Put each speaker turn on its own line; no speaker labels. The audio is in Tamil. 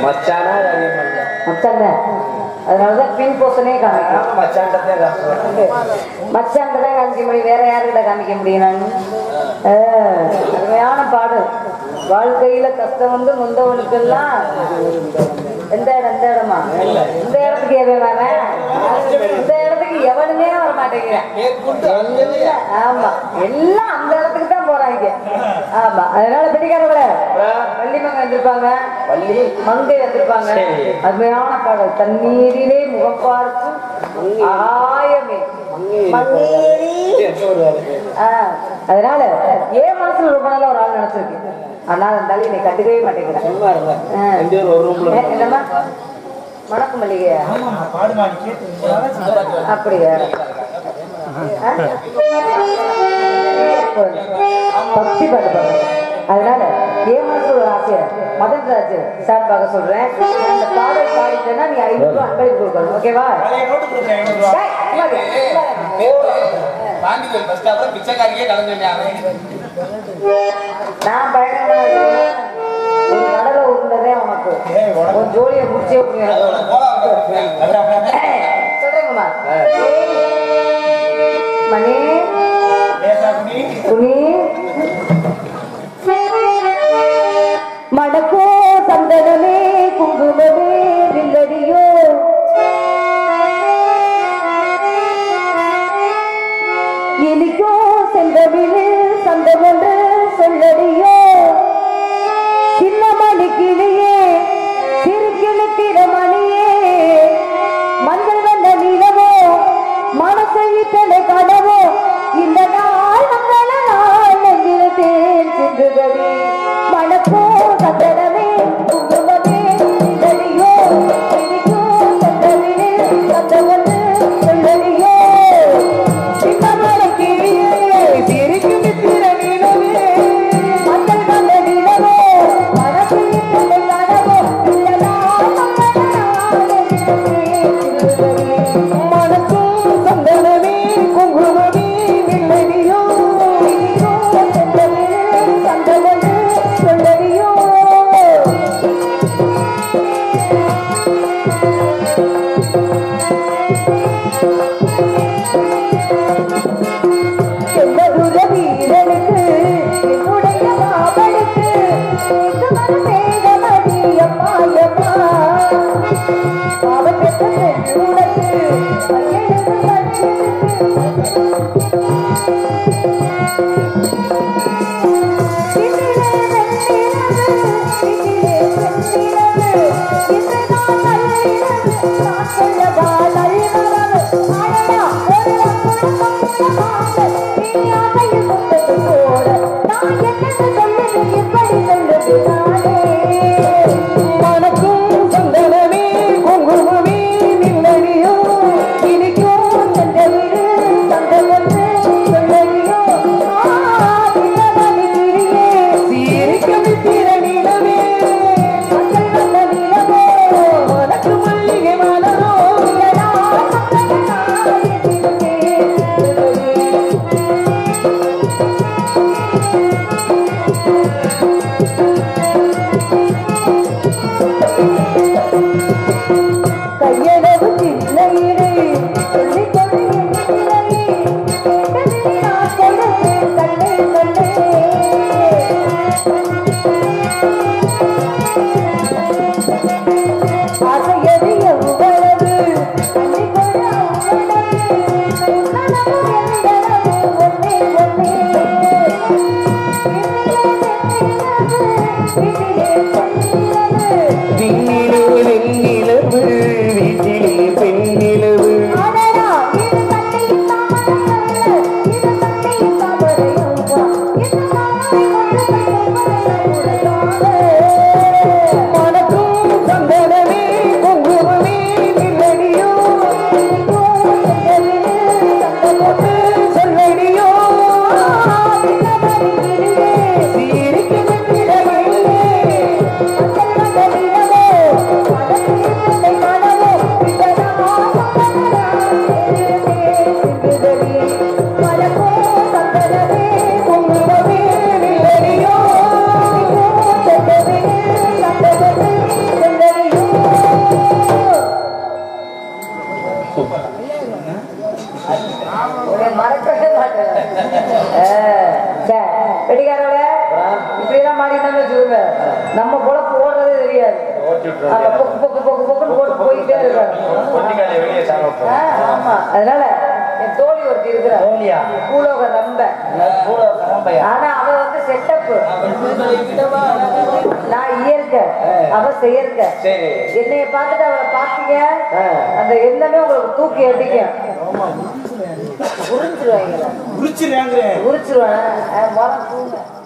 மச்சானா அதே மாதிரி தான்.
மச்சான் தான் அதனாலதான் பின் போசனே காமிக்கிறேன்
ஆமா, மச்சான்ட்டதே காட்டுவேன்.
மச்சான் தான் காமிக்க முடியும் வேற யாருக்கிட்ட காமிக்க முடியும் நான் ஆ, அருமையான பாடு வாழ்க்கையில கஷ்டம் வந்து நொந்தவனுக்கெல்லாம் எந்த இடம் இந்த இடமா இந்த இடத்துக்கு எவன் வரேன் இந்த இடத்துக்கு எவனுமே வர மாட்டேங்கிறேன் எல்லாம், ஆமா எல்லாம் அந்த இடத்துக்கு தான் போறாங்க ஆமா அதனால பிடிக்காதவங்கள வள்ளிமங்க வந்திருப்பாங்க
வள்ளி
மங்கை வந்திருப்பாங்க
சரி.
அருமையான பாடல் தண்ணீரிலே முகம் பார்க்கும் ஆயமே மங்கேரி
எப்போ வருவாரு?
ஆ, அதனால ஏன் மனசுல ரொம்ப நாளா ஒரு ஆள் நினைச்சிருக்கு ஆனா இருந்தாலும் என்னை கண்டுக்கவே மாட்டேங்கிறேன்
சும்மா இருங்க.
ஆ.
ரெண்டு பேரும் ஒரு ரூம்ல
ஏ, என்னம்மா மணக்கு மல்லிகையா அப்படியா ஆ? பக்தி பாட்டு பாருங்க அதனால என் மனசுல ஒரு ஆசையை மதன் ராஜ் சார்பாக சொல்றேன் இந்த பாடல் பாடிட்டேன்னா நீ ஐநூறு ரூபாய் அன்பளிப்பு கொடுக்கணும் ஓகேவா டேய், இங்க வாங்க, இங்க வாங்க.
பாண்டிகோயில் பஸ் ஸ்டாப்ல பிச்சைக்காரிக்கே கலந்து
நான் பயணம் ஒரு கடலை உருண்டதே உனக்கு உன் ஜோலியை முடிச்சே சொல்றேங்கம்மா மணி துணி மடக்கோ சந்தனமே குங்குமமே வில்லடியோ இனிக்கோ செந்தமிழு சந்தம் ஒன்று சொல்லடியோ சின்ன மணி கிளியே சிறுக்கிழக்கிற மணியே மஞ்சள் வந்த நிலவோ மனசை தலை கடவோ இந்த நாள் மங்கள நாள் நெஞ்சில் தேன் சிந்துதடி மணக்கோ சந்தனமே குங்குமமே வில்லடியோ இனிக்கோ செந்தமிழு சந்தம் ஒன்று சொல்லடியோ மஞ்சள் வந்த நிலவோ மனசை தலை கடவோ இந்த நாள் மங்கள நாள் நெஞ்சில் தேன் சிந்துதடி மணக்கும் சந்தனமே குங்குமமே வில்லடியோ இனிக்கோ செந்தமிழு சந்தம் ஒன்று சொல்லடியோ செவ்வதுர வீரனுக்கு என்னுடைய மாமனுக்கு மேகமர மேகமதி அம்மா அம்மா பாவம் பெற்ற பெண் உனக்கு கையெழுத்து கண்ணெழுத்து மனக்கும் சந்தனமே குங்குமமே நில்லடியோ இனிக்கும் உன்னை மறக்கவே மாட்டேன் ஆ, சரி. வெடிக்காரோட இப்படியெல்லாம் மாறினாலும் வச்சுக்கோங்க நம்ம பொழப்பு ஓடுறதே தெரியாது ஆமா, பொக்கு பொக்கு பொக்கு பொக்குன்னு போட்டு போயிட்டே இருக்காங்க ஆ, ஆமா அதனால என் தோழி ஒருத்தி இருக்கிறா
தோழியா?
பூலோக நம்ப
கூட கிளம்பையா
ஆனா அவ வந்து செட்டப் நான் இயற்கை அவ செயற்கை
சரி
என்னைய பார்த்துட்டு அவளை பார்த்தீங்க
ஆ.
அந்த எண்ணமே உங்களுக்கு தூக்கி அடிக்கும் உறிஞ்சிருவாங்க
குறிச்சிருவாங்க
உரிச்சிருவாங்க மரம் தூங்க